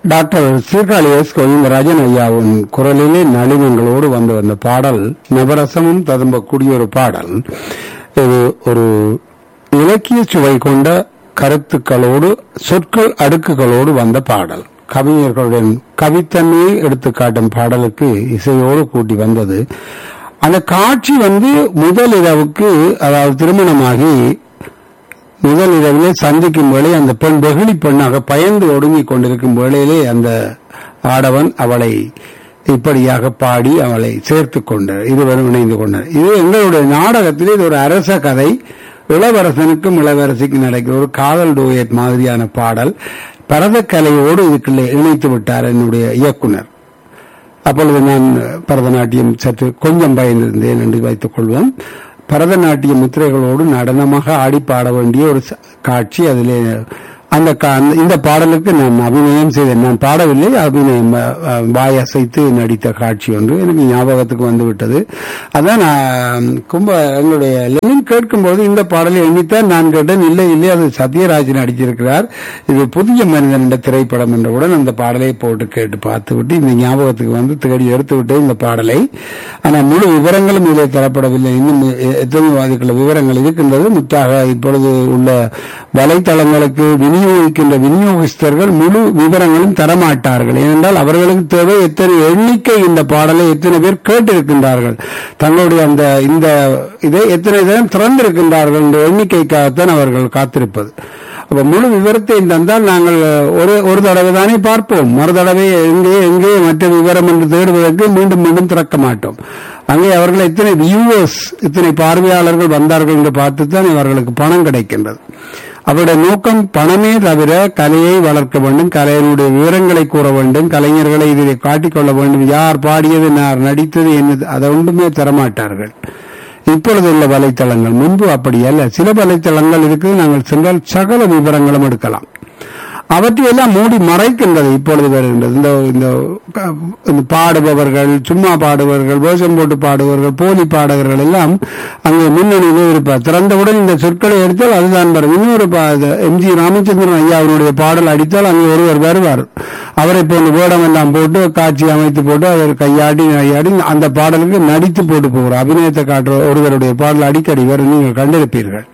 Doctor Sirkazhi S Govindarajan ஐயாவின் குரலிலே நளினங்களோடு வந்து வந்த பாடல் நவரசமும் ததும்பக்கூடிய ஒரு பாடல் இது ஒரு இலக்கிய சுவை கொண்ட கருத்துக்களோடு சொற்கள் அடுக்குகளோடு வந்த பாடல் கவிஞர்களுடன் கவித்தன்மையை எடுத்துக்காட்டும் பாடலுக்கு இசையோடு கூட்டி வந்தது அந்த காட்சி வந்து முதல் இரவுக்கு அதாவது திருமணமாகி முதல் இரவிலே சந்திக்கும் வேளை அந்த பெண் வெகுளி பெண்ணாக பயந்து ஒடுங்கிக் கொண்டிருக்கும் வேளையிலே அந்த ஆடவன் அவளை இப்படியாக பாடி அவளை சேர்த்துக் கொண்டார் இருவரும் இணைந்து கொண்டார் இது எங்களுடைய நாடகத்திலே இது ஒரு அரச கதை இளவரசனுக்கும் இளவரசிக்கும் நடக்கிற ஒரு காதல் டூயட் மாதிரியான பாடல் பரதக்கலையோடு இதுக்குள்ளே இணைத்து விட்டார் என்னுடைய இயக்குனர் அப்பொழுது நான் பரதநாட்டியம் சற்று கொஞ்சம் பயந்திருந்தேன் என்று வைத்துக் கொள்வோம் பரதநாட்டிய முத்திரைகளோடு நடனமாக ஆடி பாட வேண்டிய ஒரு ச- காட்சி அதிலே அந்த கா- அந்த- இந்த பாடலுக்கு நான் அபிநயம் செய்தேன் நான் பாடவில்லை அபிநயம் அ, அ, வாய் அசைத்து நடித்த காட்சி ஒன்று எனக்கு ஞாபகத்துக்கு வந்து விட்டது அதான் நான் கும்ப எங்களுடைய லெனின் கேட்கும்போது இந்த பாடலை எண்ணித்தான் நான் கேட்டேன் இல்லை இல்லை அது சத்யராஜ் நடிச்சிருக்கிறார் இது புதிய மனிதன் என்ற திரைப்படம் என்றவுடன் அந்த பாடலை போட்டு கேட்டு பார்த்து விட்டு இந்த ஞாபகத்துக்கு வந்து தேடி எடுத்து விட்டேன் இந்த பாடலை ஆனால் முழு விவரங்களும் இதில் தரப்படவில்லை இன்னும் எ- எத்தனையோ அதுக்குள்ள விவரங்கள் இருக்கின்றது முத்தாக இப்பொழுது உள்ள வலைத்தளங்களுக்கு விநியோகிக்கின்ற விநியோகஸ்தர்கள் முழு விவரங்களும் தரமாட்டார்கள் ஏனென்றால் அவர்களுக்கு தேவை எத்தனை எண்ணிக்கை இந்த பாடலை எத்தனை பேர் கேட்டிருக்கின்றார்கள் தங்களுடைய அந்த இந்த இதை எத்தனை தினம் திறந்திருக்கின்றார்கள் என்ற எண்ணிக்கைக்காகத்தான் அவர்கள் காத்திருப்பது அப்ப முழு விவரத்தை தந்தால் நாங்கள் ஒரு ஒரு தடவை தானே பார்ப்போம் மறு தடவை எங்கே எங்கே மற்ற விவரம் என்று தேடுவதற்கு மீண்டும் மீண்டும் திறக்க மாட்டோம் அங்கே அவர்கள் எத்தனை வியூவர்ஸ் இத்தனை பார்வையாளர்கள் வந்தார்கள் என்று பார்த்துத்தான் அவர்களுக்கு பணம் கிடைக்கின்றது அவருடைய நோக்கம் பணமே தவிர கலையை வளர்க்க வேண்டும் கலையினுடைய விவரங்களை கூற வேண்டும் கலைஞர்களை இதை காட்டிக்கொள்ள வேண்டும் யார் பாடியது யார் நடித்தது என்னது அதை ஒன்றுமே தரமாட்டார்கள் இப்பொழுது உள்ள வலைத்தளங்கள் முன்பு அப்படி அல்ல சில வலைத்தளங்கள் இருக்குது நாங்கள் சென்றால் சகல விவரங்களும் எடுக்கலாம் அவற்றையெல்லாம் மூடி மறைக்கின்றது இப்பொழுது வருகின்றது இந்த இந்த க- இந்த பாடுபவர்கள் சும்மா பாடுபவர்கள் வேஷம் போட்டு பாடுபவர்கள் போலி பாடகர்கள் எல்லாம் அங்கே முன்னணியிலே இருப்பார் திறந்தவுடன் இந்த சொற்களை எடுத்தால் அதுதான் வரும் இன்னொரு பா- இது எம்ஜி ராமச்சந்திரன் ஐயா அவருடைய பாடல் அடித்தால் அங்கே ஒருவர் வருவார் அவரை போன்ற வேடம் எல்லாம் போட்டு காட்சி அமைத்து போட்டு அவர் கையாடி கையாடி அந்த பாடலுக்கு நடித்து போட்டு போகிறார் அபிநயத்தை காட்டுற ஒருவருடைய பாடல் அடிக்கடி வரும் நீங்கள் கண்டிருப்பீர்கள்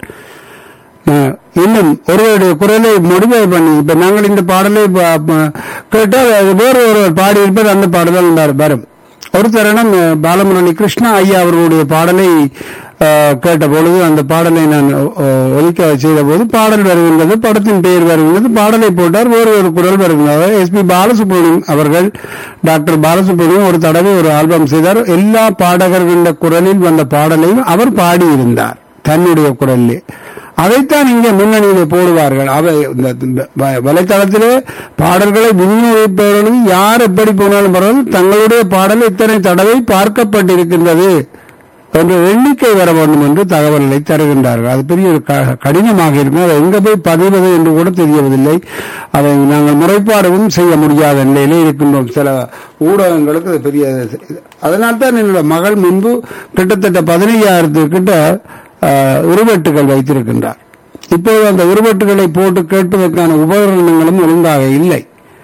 அஹ் இன்னும் ஒருவருடைய குரலை முடிவை பண்ணி இப்ப நாங்கள் இந்த பாடலை ப- ப- கேட்டால் அது வேறு ஒருவர் பாடியிருப்பது அந்த பாடல் வரும். வரும் ஒரு தருணம் அஹ், பாலமுரளி கிருஷ்ணா ஐயா அவர்களுடைய பாடலை அஹ், கேட்ட பொழுது அந்த பாடலை நான் அஹ், ஒலிக்க செய்த போது பாடல் வருகின்றது படத்தின் பெயர் வருகின்றது பாடலை போட்டார் வேறு ஒரு குரல் வருகின்றது எஸ் பி பாலசுப்ரமணியம் அவர்கள் டாக்டர் பாலசுப்ரமணியம் ஒரு தடவை ஒரு ஆல்பம் செய்தார் எல்லா பாடகர்களின் குரலில் வந்த பாடலையும் அவர் பாடியிருந்தார் தன்னுடைய குரலிலே அதைத்தான் இங்கே முன்னணியிலே போடுவார்கள் அவை இந்த இந்த வ- வலைத்தளத்திலே பாடல்களை விநியோகிப்பவர்களும் யார் எப்படி போனாலும் பரவாயில்ல தங்களுடைய பாடல் இத்தனை தடவை பார்க்கப்பட்டிருக்கின்றது என்ற எண்ணிக்கை வர வேண்டும் என்று தகவல்களை தருகின்றார்கள் அது பெரிய ஒரு க- கடினமாக இருக்கும் அதை எங்க போய் பதிவது என்று கூட தெரியவதில்லை அதை நாங்கள் முறைப்பாடவும் செய்ய முடியாத நிலையிலே இருக்கின்றோம் சில ஊடகங்களுக்கு அது பெரிய அதனால்தான் என்னோட மகள் முன்பு கிட்டத்தட்ட பதினையாயிரத்து கிட்ட ஆஹ், உருவெட்டுகள் வைத்திருக்கின்றார் இப்போது அந்த உருவெட்டுகளை போட்டு கேட்பதற்கான உபகரணங்களும் ஒழுங்காக இல்லை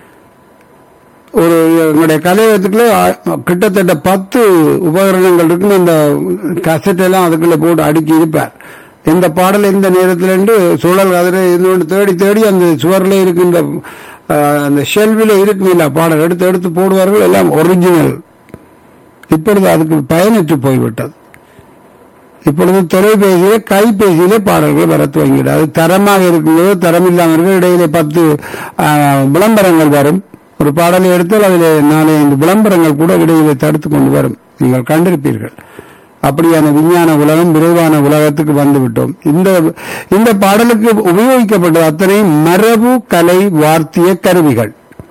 ஒரு எங்களுடைய கலையகத்துக்குள்ள ஆ- கிட்டத்தட்ட பத்து உபகரணங்கள் இருக்குன்னு அந்த கசட் எல்லாம் அதுக்குள்ள போட்டு அடுக்கி இருப்பார் எந்த பாடல் எந்த நேரத்தில் என்று சுழல் அதில் இருந்து தேடி தேடி அந்த சுவரில் இருக்கின்ற ஆ, அந்த ஷெல்வில் இருக்குமில்ல பாடல் எடுத்து எடுத்து போடுவார்கள் எல்லாம் ஒரிஜினல் இப்பொழுது அதுக்கு பயனற்று போய்விட்டது இப்பொழுது தொலைபேசியிலே கைபேசியிலே பாடல்கள் வர துவங்கிவிடும் அது தரமாக இருக்கும்போது தரம் இல்லாமல் இருக்கும் இடையிலே பத்து ஆ, விளம்பரங்கள் வரும் ஒரு பாடலை எடுத்தால் அதில் நாலு ஐந்து விளம்பரங்கள் கூட இடையிலே தடுத்து கொண்டு வரும் நீங்கள் கண்டிருப்பீர்கள் அப்படியான விஞ்ஞான உலகம் விரைவான உலகத்துக்கு வந்துவிட்டோம் இந்த இந்த பாடலுக்கு உபயோகிக்கப்பட்ட அத்தனை மரபு கலை வார்த்திய கருவிகள்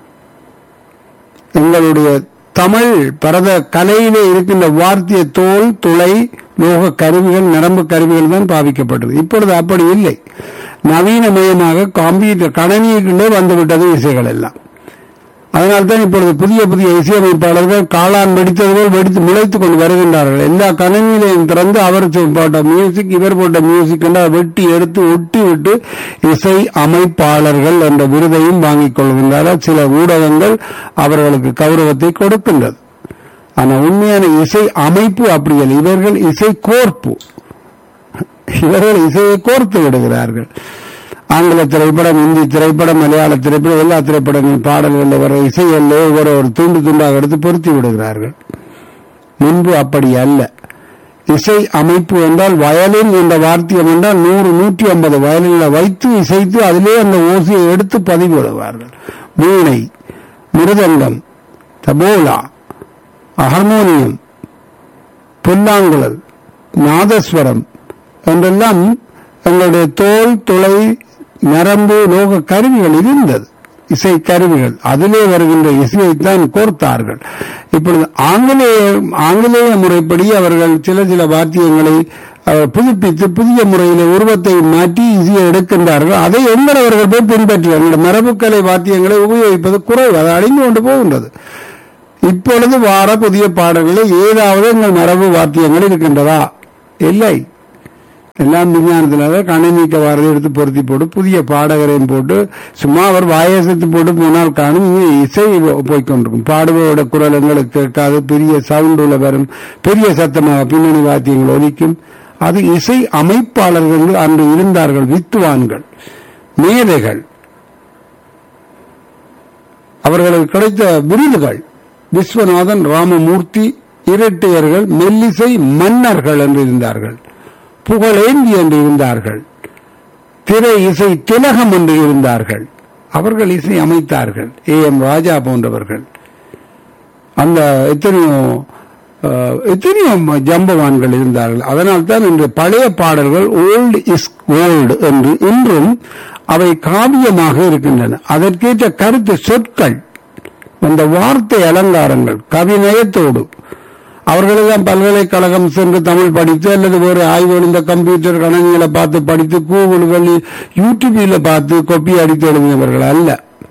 எங்களுடைய தமிழ் பரத கலையிலே இருக்கின்ற வார்த்திய தோல் துளை லோக கருவிகள் நரம்பு கருவிகள் தான் பாவிக்கப்பட்டது இப்பொழுது அப்படி இல்லை நவீனமயமாக கம்ப்யூட்டர் கணனியிலே வந்துவிட்டது இசைகள் எல்லாம் அதனால்தான் இப்பொழுது புதிய புதிய இசையமைப்பாளர்கள் காளான் வெடித்தது போல் வெடித்து முளைத்துக் கொண்டு வருகின்றார்கள் எல்லா கணினியிலையும் திறந்து அவர் சொ- போட்ட மியூசிக் இவர் போட்ட மியூசிக் என்று வெட்டி எடுத்து ஒட்டி விட்டு இசை அமைப்பாளர்கள் என்ற விருதையும் வாங்கிக் கொள்கின்றார்கள் சில ஊடகங்கள் அவர்களுக்கு கௌரவத்தை கொடுக்கின்றது ஆனா உண்மையான இசை அமைப்பு அப்படி இல்லை இவர்கள் இசை கோர்ப்பு இவர்கள் இசையை கோர்த்து விடுகிறார்கள் ஆங்கில திரைப்படம் இந்தி திரைப்படம் மலையாள திரைப்படம் எல்லா திரைப்படங்களும் பாடல்களில் வர இசைகளில் ஒவ்வொரு ஒரு துண்டு துண்டாக எடுத்து பொருத்தி விடுகிறார்கள் முன்பு அப்படி அல்ல இசை அமைப்பு என்றால் வயலின் என்ற வார்த்தியம் என்றால் நூறு நூற்றி ஐம்பது வயலில் வைத்து இசைத்து அதிலே அந்த ஓசையை எடுத்து பதிவிடுவார்கள் வீணை மிருதங்கம் தபோலா ஹார்மோனியம் புல்லாங்குழல் நாதஸ்வரம் என்றெல்லாம் எங்களுடைய தோல் துளை நரம்பு லோக கருவிகள் இருந்தது இசை கருவிகள் அதிலே வருகின்ற இசையைத்தான் கோர்த்தார்கள் இப்பொழுது ஆங்கிலேய ஆங்கிலேய முறைப்படி அவர்கள் சில சில வாத்தியங்களை அஹ், புதுப்பித்து புதிய முறையில் உருவத்தை மாற்றி இசையை எடுக்கின்றார்கள் அதை எங்களவர்கள் போய் பின்பற்றி எங்களுடைய மரபுக்கலை வாத்தியங்களை உபயோகிப்பது குறைவு அது அழிந்து கொண்டு போகின்றது இப்பொழுது வார புதிய பாடல்களில் ஏதாவது எங்கள் மரபு வாத்தியங்கள் இருக்கின்றதா இல்லை எல்லாம் விஞ்ஞானத்தினால கணினிக்க வாரதை எடுத்து பொருத்தி போட்டு புதிய பாடகரையும் போட்டு சும்மா அவர் வாயசத்து போட்டு போனால் காணும் இங்கே இசை போய்க்கொண்டிருக்கும் பாடுவோட குரல் எங்களுக்கு கேட்காது பெரிய சவுண்டுல வரும் பெரிய சத்தமாக பின்னணி வாத்தியங்கள் ஒலிக்கும் அது இசை அமைப்பாளர்கள் அன்று இருந்தார்கள் வித்துவான்கள் மேதைகள் அவர்களுக்கு கிடைத்த விருதுகள் விஸ்வநாதன் ராமமூர்த்தி இரட்டையர்கள் மெல்லிசை மன்னர்கள் என்று இருந்தார்கள் புகழேந்தி என்று இருந்தார்கள் திரை இசை திலகம் என்று இருந்தார்கள் அவர்கள் இசை அமைத்தார்கள் ஏ எம் ராஜா போன்றவர்கள் அந்த எத்தனையோ அஹ், எத்தனையோ ஜம்பவான்கள் இருந்தார்கள் அதனால் தான் இன்று பழைய பாடல்கள் ஓல்டு இஸ் கோல்டு என்று இன்றும் அவை காவியமாக இருக்கின்றன அதற்கேற்ற கருத்து சொற்கள் அந்த வார்த்தை அலங்காரங்கள் கவிநயத்தோடு அவர்களெல்லாம் பல்கலைக்கழகம் சென்று தமிழ் படித்து அல்லது வேறு ஆய்வுகள் இந்த கம்ப்யூட்டர் கணனிகளை பார்த்து படித்து கூகுள்கள் யூடியூபில் பார்த்து கொப்பி அடித்து எழுதியவர்கள் அல்ல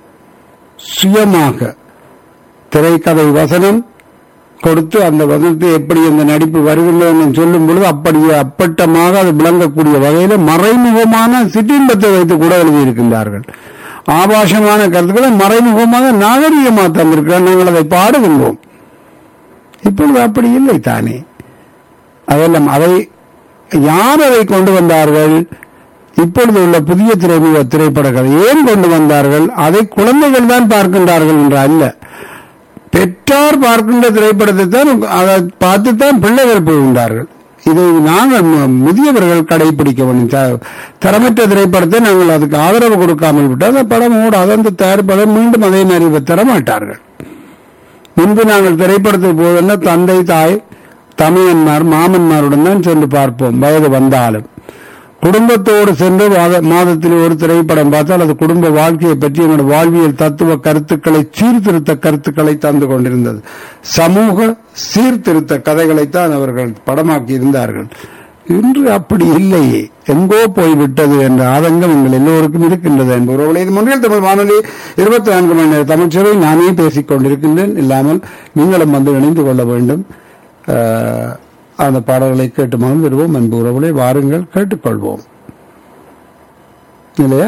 சுயமாக திரைக்கதை வசனம் கொடுத்து அந்த வசனத்தை எப்படி அந்த நடிப்பு வருகின்றது சொல்லும் பொழுது அப்படியே அப்பட்டமாக அது விளங்கக்கூடிய வகையில் மறைமுகமான சிற்றின்பத்தை வைத்து கூட எழுதியிருக்கின்றார்கள் ஆபாசமான கருத்துக்களை மறைமுகமாக நாகரிகமாக தந்திருக்கிறார் நாங்கள் அதை பாடுகின்றோம் இப்பொழுது அப்படி இல்லை தானே அதெல்லாம் அதை யார் அதை கொண்டு வந்தார்கள் இப்பொழுது உள்ள புதிய திரைமுக திரைப்படங்கள் ஏன் கொண்டு வந்தார்கள் அதை குழந்தைகள் தான் பார்க்கின்றார்கள் என்று அல்ல பெற்றார் பார்க்கின்ற திரைப்படத்தை தான் அதை பார்த்துத்தான் பிள்ளைகள் போகின்றார்கள் இதை நாங்கள் மு- முதியவர்கள் கடைபிடிக்க வேண்டும் த- தரமற்ற திரைப்படத்தை நாங்கள் அதுக்கு ஆதரவு கொடுக்காமல் விட்டால் அந்த படம் ஓடாது அந்த தயாரிப்பாளர் மீண்டும் அதே மாதிரி தரமாட்டார்கள் முன்பு நாங்கள் திரைப்படத்துக்கு போவதுன்னா தந்தை தாய் தமையன்மார் மாமன்மாருடன் தான் சென்று பார்ப்போம் வயது வந்தாலும் குடும்பத்தோடு சென்று வாத- மாதத்தில் ஒரு திரைப்படம் பார்த்தால் அது குடும்ப வாழ்க்கையை பற்றி எங்களோட வாழ்வியல் தத்துவ கருத்துக்களை சீர்திருத்த கருத்துக்களை தந்து கொண்டிருந்தது சமூக சீர்திருத்த கதைகளைத்தான் அவர்கள் படமாக்கி இருந்தார்கள் இன்று அப்படி இல்லையே எங்கோ போய்விட்டது என்ற ஆதங்கம் எங்கள் எல்லோருக்கும் இருக்கின்றது என்பவர்களே இது முன்னில் தமிழ் வானொலி இருபத்தி நான்கு மணி நேர தமிழ்ச்சபை நானே பேசிக் கொண்டிருக்கின்றேன் இல்லாமல் நீங்களும் வந்து இணைந்து கொள்ள வேண்டும் அஹ், அந்த பாடல்களை கேட்டு மகிழ்ந்திடுவோம் அன்பு உறவுகளை வாருங்கள் கேட்டுக்கொள்வோம் இல்லையா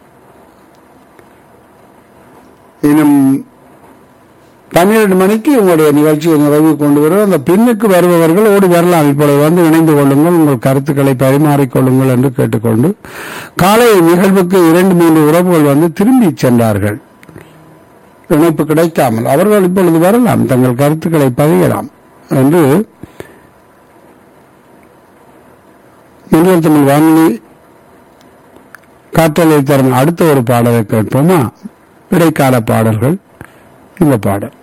இன்னும் பன்னிரண்டு மணிக்கு உங்களுடைய நிகழ்ச்சியை நிறைவு கொண்டு வரும் அந்த பின்னுக்கு வருபவர்கள் ஓடி வரலாம் இப்பொழுது வந்து இணைந்து கொள்ளுங்கள் உங்கள் கருத்துக்களை பரிமாறிக்கொள்ளுங்கள் என்று கேட்டுக்கொண்டு காலை நிகழ்வுக்கு இரண்டு மூன்று உறவுகள் வந்து திரும்பி சென்றார்கள் இணைப்பு கிடைக்காமல் அவர்கள் இப்பொழுது வரலாம் தங்கள் கருத்துக்களை பதியலாம் என்று இந்தியன் தமிழ் வானொலி காற்றலை தரும் அடுத்த ஒரு பாடலை கேட்போமா இடைக்கால பாடல்கள் இந்த பாடல்